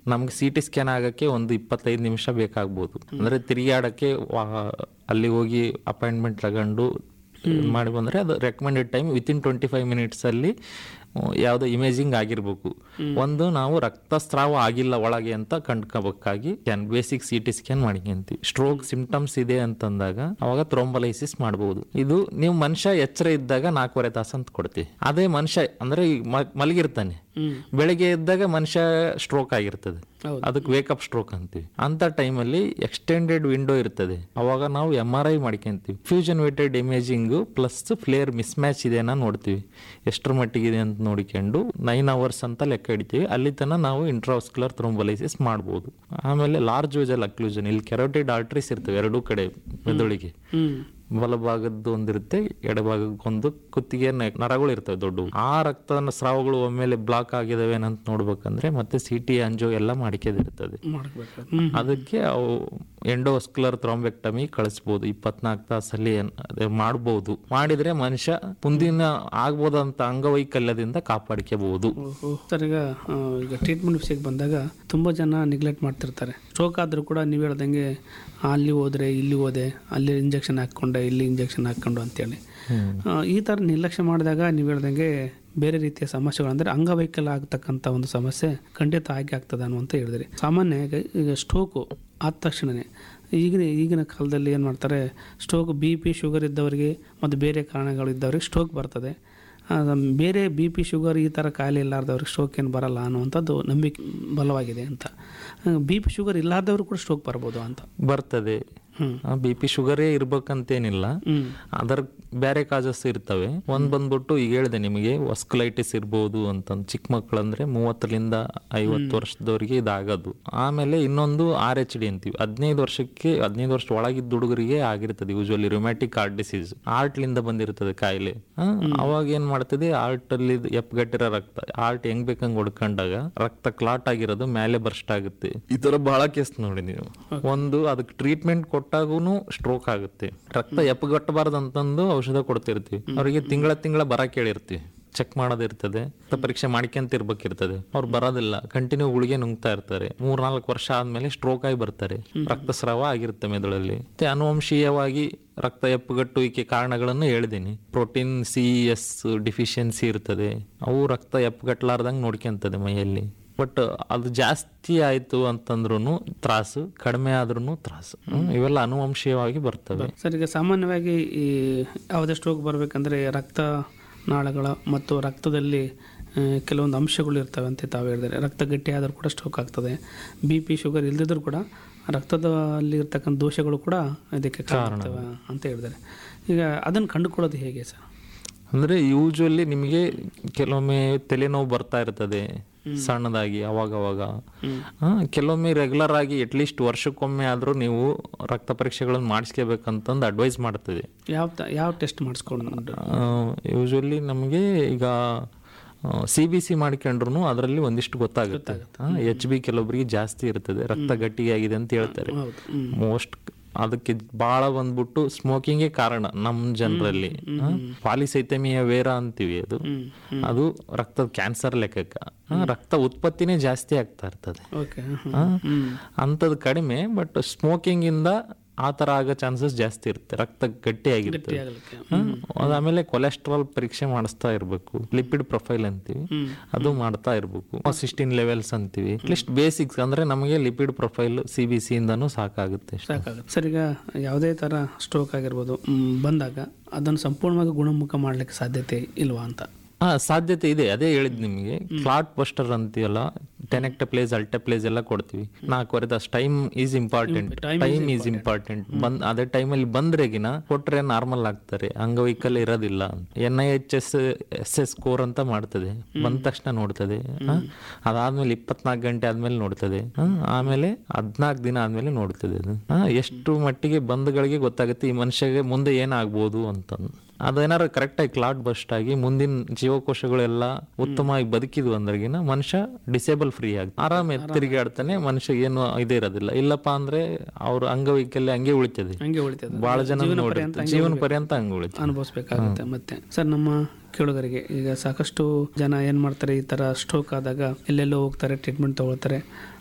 ನಮ್ಗೆ C T scan ಆಗಕ್ಕೆ ಒಂದು ಇಪ್ಪತ್ತೈದು ನಿಮಿಷ ಬೇಕಾಗ್ಬೋದು ಅಂದ್ರೆ ತಿರುಗಾಡಕ್ಕೆ ವಾ- ಅಲ್ಲಿ ಹೋಗಿ ಅಪಾಯಿಂಟ್ಮೆಂಟ್ ತಗೊಂಡು ಮಾಡಿ ಬಂದ್ರೆ ಅದು recommended time within twenty five minutes ಅಲ್ಲಿ ಯಾವುದೋ ಇಮೇಜಿಂಗ್ ಆಗಿರ್ಬೇಕು ಒಂದು ನಾವು ರಕ್ತಸ್ರಾವ ಆಗಿಲ್ಲ ಒಳಗೆ ಅಂತ ಕಂಡ್ಕೋಬೇಕಾಗಿ scan basic C T scan ಮಾಡಿಕೊಂತೀವಿ ಸ್ಟ್ರೋಕ್ ಸಿಂಪ್ಟಮ್ಸ್ ಇದೆ ಅಂತಂದಾಗ ಅವಾಗ ಥ್ರೋಂಬಲೈಸಿಸ್ ಮಾಡಬಹುದು ಇದು ನೀವು ಮನುಷ್ಯ ಎಚ್ಚರ ಇದ್ದಾಗ ನಾಲ್ಕೂವರೆ ತಾಸು ಅಂತ ಕೊಡ್ತೀವಿ ಅದೇ ಮನುಷ್ಯ ಅಂದ್ರೆ ಈಗ ಮ- ಮಲಗಿರ್ತಾನೆ ಬೆಳಗ್ಗೆ ಎದ್ದಾಗ ಮನುಷ್ಯ ಸ್ಟ್ರೋಕ್ ಆಗಿರ್ತದೆ ಹೌದು. ಅದಕ್ಕೆ ವೇಕಪ್ ಸ್ಟ್ರೋಕ್ ಅಂತೀವಿ ಅಂತ ಟೈಮಲ್ಲಿ ಎಕ್ಸ್ಟೆಂಡೆಡ್ ವಿಂಡೋ ಇರ್ತದೆ ಅವಾಗ ನಾವು ಎಮ್ ಆರ್ ಐ ಮಾಡ್ಕೊಂತೀವಿ fusion weighted imaging plus flair mismatch ಇದೆನಾ ನೋಡ್ತೀವಿ ಎಷ್ಟರ ಮಟ್ಟಿಗಿದೆ ಅಂತ ನೋಡಿಕೊಂಡು ನೈನ್ ಅವರ್ಸ್ ಅಂತ ಲೆಕ್ಕ ಹಿಡಿತೀವಿ ಅಲ್ಲಿ ತನಕ ನಾವು ಇಂಟ್ರಾಸ್ಕ್ಯುಲರ್ ಥ್ರೋಂಬಲೈಸಿಸ್ ಮಾಡ್ಬೋದು ಆಮೇಲೆ ಲಾರ್ಜ್ ವೇಜಲ್ ಅಕ್ಲೂಷನ್ ಇಲ್ಲಿ ಕೆರೋಟಿಡ್ ಆರ್ಟ್ರೀಸ್ ಇರ್ತವೆ ಎರಡೂ ಕಡೆ ಮೆದುಳಿಗೆ ಹ್ಮ್ ಬಲಭಾಗದ್ದು ಒಂದಿರುತ್ತೆ ಎಡಭಾಗಕ್ಕೊಂದು ಕುತ್ತಿಗೆ ನ- ನರಗಳು ಇರ್ತವೆ ದೊಡ್ಡ ಆ ರಕ್ತ ಸ್ರಾವಗಳು ಒಮ್ಮೆಲೆ ಬ್ಲಾಕ್ ಆಗಿದಾವೆ ಅಂತ ನೋಡ್ಬೇಕಂದ್ರೆ ಮತ್ತೆ ಸಿ ಟಿ ಅಂಜೋ ಎಲ್ಲ ಮಾಡಿಕೆದಿರ್ತದೆ ಮಾಡ್ಬೇಕು ಹ್ಮ್ ಅದಕ್ಕೆ ಅವು ಎಂಡೋಸ್ಕ್ಯುಲರ್ ಥ್ರಾಂಬೆಕ್ಟಮಿ ಕಳಿಸ್ಬೋದು ಇಪ್ಪತ್ನಾಲ್ಕು ತಾಸಲ್ಲಿ ಏನ್- ಅದೇ ಮಾಡ್ಬೋದು ಮಾಡಿದ್ರೆ ಮನುಷ್ಯ ಮುಂದಿನ ಆಗ್ಬೋದಂತ ಅಂಗವೈಕಲ್ಯದಿಂದ ಕಾಪಾಡ್ಕೋಬಹುದು ಓಹೋ. ಸರ್ ಈಗ ಆ, ಈಗ ಟ್ರೀಟ್ಮೆಂಟ್ ವಿಷಯಕ್ಕೆ ಬಂದಾಗ ತುಂಬ ಜನ ನಿಗ್ಲೆಕ್ಟ್ ಮಾಡ್ತಿರ್ತಾರೆ ಸ್ಟ್ರೋಕ್ ಆದರೂ ಕೂಡ ನೀವು ಹೇಳ್ದಂಗೆ ಅಲ್ಲಿ ಹೋದ್ರೆ ಇಲ್ಲಿ ಹೋದೆ ಅಲ್ಲಿ ಇಂಜೆಕ್ಷನ್ ಹಾಕ್ಕೊಂಡೆ ಇಲ್ಲಿ ಇಂಜೆಕ್ಷನ್ ಹಾಕ್ಕೊಂಡು ಅಂತೇಳಿ ಆ, ಈ ಥರ ನಿರ್ಲಕ್ಷ್ಯ ಮಾಡಿದಾಗ ನೀವು ಹೇಳ್ದಂಗೆ ಬೇರೆ ರೀತಿಯ ಸಮಸ್ಯೆಗಳು ಅಂದರೆ ಅಂಗವೈಕಲ್ಯ ಆಗ್ತಕ್ಕಂಥ ಒಂದು ಸಮಸ್ಯೆ ಖಂಡಿತ ಆಗಿ ಆಗ್ತದೆ ಅನ್ನುವಂತ ಹೇಳಿದ್ರಿ ಸಾಮಾನ್ಯವಾಗಿ ಈಗ ಸ್ಟ್ರೋಕು ಆದ ತಕ್ಷಣವೇ ಈಗಿನ ಈಗಿನ ಕಾಲದಲ್ಲಿ ಏನು ಮಾಡ್ತಾರೆ ಸ್ಟ್ರೋಕ್ ಬಿ ಪಿ ಶುಗರ್ ಇದ್ದವರಿಗೆ ಮತ್ತು ಬೇರೆ ಕಾರಣಗಳು ಇದ್ದವರಿಗೆ ಸ್ಟ್ರೋಕ್ ಬರ್ತದೆ ಆ, ಬೇರೆ ಬಿ ಪಿ ಶುಗರ್ ಈ ಥರ ಕಾಯಿಲೆ ಇಲ್ಲಾರ್ದವ್ರಿಗೆ ಸ್ಟ್ರೋಕ್ ಏನು ಬರಲ್ಲ ಅನ್ನುವಂಥದ್ದು ನಂಬಿಕೆ ಬಲವಾಗಿದೆ ಅಂತ ಬಿ ಪಿ ಶುಗರ್ ಇಲ್ಲಾರ್ದವ್ರು ಕೂಡ ಸ್ಟ್ರೋಕ್ ಬರ್ಬೋದು ಅಂತ ಬರ್ತದೆ ಹ್ಮ್. ಬಿ ಪಿ ಶುಗರೇ ಇರ್ಬೇಕಂತೇನಿಲ್ಲ ಹ್ಮ್ ಅದರ ಬೇರೆ ಕಾಜಸ್ ಇರ್ತವೆ ಒಂದ್ ಬಂದ್ಬಿಟ್ಟು ಈಗ ಹೇಳಿದೆ ನಿಮಗೆ ವಸ್ಕುಲೈಟಿಸ್ ಇರ್ಬೋದು ಅಂತ ಚಿಕ್ಕ ಮಕ್ಕಳಂದ್ರೆ ಮೂವತ್ತರಿಂದ ಐವತ್ತು ವರ್ಷದವರಿಗೆ ಇದಾಗೋದು ಆಮೇಲೆ ಇನ್ನೊಂದು ಆರ್ ಎಚ್ ಡಿ ಅಂತೀವಿ ಹದಿನೈದು ವರ್ಷಕ್ಕೆ ಹದಿನೈದು ವರ್ಷ ಒಳಗಿದ್ದ ಹುಡುಗರಿಗೆ ಆಗಿರ್ತದೆ ಯೂಶುವಲಿ ರುಮ್ಯಾಟಿಕ್ ಹಾರ್ಟ್ ಡಿಸೀಸ್ ಹಾರ್ಟ್ಲಿಂದ ಬಂದಿರ್ತದೆ ಕಾಯಿಲೆ ಆ, ಅವಾಗ ಏನ್ ಮಾಡ್ತದೆ ಹಾರ್ಟ್ ಅಲ್ಲಿ ಎಪ್ಗಟ್ಟಿರೋ ರಕ್ತ ಹಾರ್ಟ್ ಹೆಂಗ್ ಬೇಕಂಗ್ ಹೊಡ್ಕೊಂಡಾಗ ರಕ್ತ ಕ್ಲಾಟ್ ಆಗಿರೋದು ಮೇಲೆ ಬರ್ಸ್ಟ್ ಆಗುತ್ತೆ ಈ ತರ ಬಹಳ ಕೇಸ್ ನೋಡಿ ನೀವು ಒಂದು ಅದಕ್ಕೆ ಟ್ರೀಟ್ಮೆಂಟ್ ಕೊಟ್ಟಾಗೂ ಸ್ಟ್ರೋಕ್ ಆಗುತ್ತೆ ರಕ್ತ ಎಪ್ಪಗಟ್ಟಬಾರ್ದು ಅಂತಂದು ಔಷಧ ಕೊಡ್ತಿರ್ತೀವಿ ಅವರಿಗೆ ತಿಂಗಳ ತಿಂಗಳ ಬರ ಕೇಳಿರ್ತೀವಿ ಚೆಕ್ ಮಾಡೋದಿರ್ತದೆ ರಕ್ತ ಪರೀಕ್ಷೆ ಮಾಡ್ಕೊಂತ ಇರ್ಬೇಕಿರ್ತದೆ ಅವ್ರು ಬರೋದಿಲ್ಲ ಕಂಟಿನ್ಯೂ ಗುಳಿಗೆ ನುಂಗ್ತಾ ಇರ್ತಾರೆ ಮೂರ್ನಾಲ್ಕು ವರ್ಷ ಆದ್ಮೇಲೆ ಸ್ಟ್ರೋಕ್ ಆಗಿ ಬರ್ತಾರೆ ರಕ್ತಸ್ರಾವ ಆಗಿರುತ್ತೆ ಮೆದುಳಲ್ಲಿ ಮತ್ತೆ ಅನುವಂಶೀಯವಾಗಿ ರಕ್ತ ಎಪ್ಪುಗಟ್ಟುವಿಕೆ ಕಾರಣಗಳನ್ನು ಹೇಳಿದ್ದೀನಿ ಪ್ರೋಟೀನ್ ಸಿ ಎಸ್ ಡಿಫಿಷಿಯನ್ಸಿ ಇರ್ತದೆ ಅವು ರಕ್ತ ಎಪ್ಪುಗಟ್ಟಲಾರ್ದಂಗೆ ನೋಡ್ಕೊಂತದೆ ಮೈಯಲ್ಲಿ ಬಟ್ ಅದು ಜಾಸ್ತಿ ಆಯ್ತು ಅಂತಂದ್ರೂ ತ್ರಾಸು ಕಡಿಮೆ ಆದ್ರೂ ತ್ರಾಸು ಹ್ಮ್, ಇವೆಲ್ಲ ಅನುವಂಶೀಯವಾಗಿ ಬರ್ತವೆ ಸರ್ ಈಗ ಸಾಮಾನ್ಯವಾಗಿ ಈ ಯಾವುದೇ ಸ್ಟ್ರೋಕ್ ಬರಬೇಕಂದ್ರೆ ರಕ್ತ ನಾಳಗಳ ಮತ್ತು ರಕ್ತದಲ್ಲಿ ಆ, ಕೆಲವೊಂದು ಅಂಶಗಳು ಇರ್ತವೆ ಅಂತ ತಾವು ಹೇಳಿದರೆ ರಕ್ತ ಗಟ್ಟಿ ಆದರೂ ಕೂಡ ಸ್ಟ್ರೋಕ್ ಆಗ್ತದೆ ಬಿ ಪಿ ಶುಗರ್ ಇಲ್ದಿದ್ರೂ ಕೂಡ ರಕ್ತದಲ್ಲಿ ಇರ್ತಕ್ಕಂಥ ದೋಷಗಳು ಕೂಡ ಇದಕ್ಕೆ ಕಾರಣ ಆಗ್ತವೆ ಅಂತ ಹೇಳಿದ್ದಾರೆ ಈಗ ಅದನ್ನು ಕಂಡುಕೊಳ್ಳೋದು ಹೇಗೆ ಸರ್ ಅಂದ್ರೆ ಯೂಶುವಲಿ ನಿಮಗೆ ಕೆಲವೊಮ್ಮೆ ತಲೆನೋವು ಬರ್ತಾ ಇರ್ತದೆ ಸಣ್ಣದಾಗಿ ಅವಾಗವಾಗ ಆ, ಕೆಲವೊಮ್ಮೆ ರೆಗ್ಯುಲರ್ ಆಗಿ ಅಟ್ಲೀಸ್ಟ್ ವರ್ಷಕ್ಕೊಮ್ಮೆ ಆದ್ರೂ ನೀವು ರಕ್ತ ಪರೀಕ್ಷೆಗಳನ್ನು ಮಾಡಿಸ್ಕೋಬೇಕಂತಂದು ಅಡ್ವೈಸ್ ಮಾಡ್ತದೆ ಯಾವ ತ- ಯಾವ ಟೆಸ್ಟ್ ಮಾಡಿಸ್ಕೊಂಡು ಯೂಶುವಲಿ ನಮಗೆ ಈಗ ಸಿ ಬಿ ಸಿ ಮಾಡ್ಕೊಂಡ್ರು ಅದರಲ್ಲಿ ಒಂದಿಷ್ಟು ಗೊತ್ತಾಗುತ್ತೆ ಎಚ್ ಬಿ ಕೆಲವೊಬ್ಬರಿಗೆ ಜಾಸ್ತಿ ಇರ್ತದೆ ರಕ್ತ ಗಟ್ಟಿಗೆ ಆಗಿದೆ ಅಂತ ಹೇಳ್ತಾರೆ ಹೌದು ಹ್ಮ್. ಮೋಸ್ಟ್ ಅದಕ್ಕೆ ಬಹಳ ಬಂದ್ಬಿಟ್ಟು ಸ್ಮೋಕಿಂಗೇ ಕಾರಣ ನಮ್ಮ ಜನರಲ್ಲಿ ಪಾಲಿಸೈತಮಿಯ ವೇರ ಅಂತೀವಿ ಅದು ಅದು ರಕ್ತದ ಕ್ಯಾನ್ಸರ್ ಲೆಕ್ಕಕ್ಕ ಆ, ರಕ್ತ ಉತ್ಪತ್ತಿನೇ ಜಾಸ್ತಿ ಆಗ್ತಾ ಇರ್ತದೆ ಓಕೆ ಆ, ಅಂಥದ್ದು ಕಡಿಮೆ ಬಟ್ ಸ್ಮೋಕಿಂಗ್ ಇಂದ ಆ ತರ ಆಗೋ ಚಾನ್ಸಸ್ ಜಾಸ್ತಿ ಇರುತ್ತೆ ರಕ್ತ ಗಟ್ಟಿಯಾಗಿರ್ತದೆ ಆಗಲಿಕ್ಕೆ ಹ್ಮ್. ಅದಾದ್ಮೇಲೆ ಕೊಲೆಸ್ಟ್ರಾಲ್ ಪರೀಕ್ಷೆ ಮಾಡಿಸ್ತಾ ಇರ್ಬೇಕು ಲಿಪಿಡ್ ಪ್ರೊಫೈಲ್ ಅಂತೀವಿ ಅದು ಮಾಡ್ತಾ ಇರ್ಬೇಕು ಸಿಕ್ಸ್ಟೀನ್ ಲೆವೆಲ್ಸ್ ಅಂತೀವಿ ಅಟ್ಲೀಸ್ಟ್ ಬೇಸಿಕ್ಸ್ ಅಂದ್ರೆ ನಮಗೆ lipid profile C B C ಇಂದನೂ ಸಾಕಾಗುತ್ತೆ ಅಷ್ಟೇ. ಸಾಕಾಗುತ್ತೆ ಸರ್ ಈಗ ಯಾವುದೇ ಥರ ಸ್ಟ್ರೋಕ್ ಆಗಿರ್ಬೋದು ಮ್, ಬಂದಾಗ ಅದನ್ನು ಸಂಪೂರ್ಣವಾಗಿ ಗುಣಮುಖ ಮಾಡಲಿಕ್ಕೆ ಸಾಧ್ಯತೆ ಇಲ್ವಾ ಅಂತ ಹಾ ಸಾಧ್ಯತೆ ಇದೆ ಅದೇ ಹೇಳಿದ್ ನಿಮಗೆ ಕ್ಲಾಟ್ ಬಸ್ಟರ್ ಅಂತೀವಲ್ಲ ಟೆನೆಕ್ಟಪ್ಲೇಸ್ ಅಲ್ಟಪ್ಲೇಸ್ ಎಲ್ಲ ಕೊಡ್ತೀವಿ ನಾಲ್ಕುವರೆ ತಾಸು time is important time is important ಬಂದ್ ಅದೇ ಟೈಮಲ್ಲಿ ಬಂದ್ರೆಗಿನ ಕೊಟ್ರೆ ನಾರ್ಮಲ್ ಆಗ್ತಾರೆ ಅಂಗವೈಕಲ್ಯ ಇರೋದಿಲ್ಲ N I H S S S score ಅಂತ ಮಾಡ್ತದೆ ಬಂದ ತಕ್ಷಣ ನೋಡ್ತದೆ ಹಾ? ಅದಾದ್ಮೇಲೆ ಇಪ್ಪತ್ನಾಲ್ಕು ಗಂಟೆ ಆದ್ಮೇಲೆ ನೋಡ್ತದೆ ಹಾ? ಆಮೇಲೆ ಹದ್ನಾಲ್ಕು ದಿನ ಆದ್ಮೇಲೆ ನೋಡ್ತದೆ ಅದು ಹಾ? ಎಷ್ಟು ಮಟ್ಟಿಗೆ ಬಂಧುಗಳಿಗೆ ಗೊತ್ತಾಗುತ್ತೆ ಈ ಮನುಷ್ಯಗೆ ಮುಂದೆ ಏನಾಗ್ಬೋದು ಅಂತಂದು ಅದೇನಾರು ಕರೆಕ್ಟಾಗಿ ಕ್ಲಾಟ್ ಬಸ್ಟ್ ಆಗಿ ಮುಂದಿನ ಜೀವಕೋಶಗಳೆಲ್ಲ ಉತ್ತಮವಾಗಿ ಬದುಕಿದ್ವು ಅಂದ್ರಗಿನ ಮನುಷ್ಯ ಡಿಸೇಬಲ್ ಫ್ರೀ ಆಗಿ ಆರಾಮ ತಿರುಗಾಡ್ತಾನೆ ಮನುಷ್ಯ ಏನು ಇದೇ ಇರೋದಿಲ್ಲ ಇಲ್ಲಪ್ಪ ಅಂದ್ರೆ ಅವ್ರ ಅಂಗವೈಕಲ್ಯ ಹಂಗೆ ಉಳಿತದೆ ಹಂಗೆ ಉಳಿತದೆ ಬಹಳ ಜನ ನೋಡಿರ್ತಾರೆ ಜೀವನ ಪರ್ಯಂತ ಹಂಗೆ ಉಳಿತದೆ ಅನುಭವಿಸ್ಬೇಕಾಗುತ್ತೆ ಮತ್ತೆ ಸರ್ ನಮ್ಮ ಕೇಳುಗರಿಗೆ ಈಗ ಸಾಕಷ್ಟು ಜನ ಏನು ಮಾಡ್ತಾರೆ ಈ ಥರ ಸ್ಟ್ರೋಕ್ ಆದಾಗ ಎಲ್ಲೆಲ್ಲೋ ಹೋಗ್ತಾರೆ ಟ್ರೀಟ್ಮೆಂಟ್ ತಗೊಳ್ತಾರೆ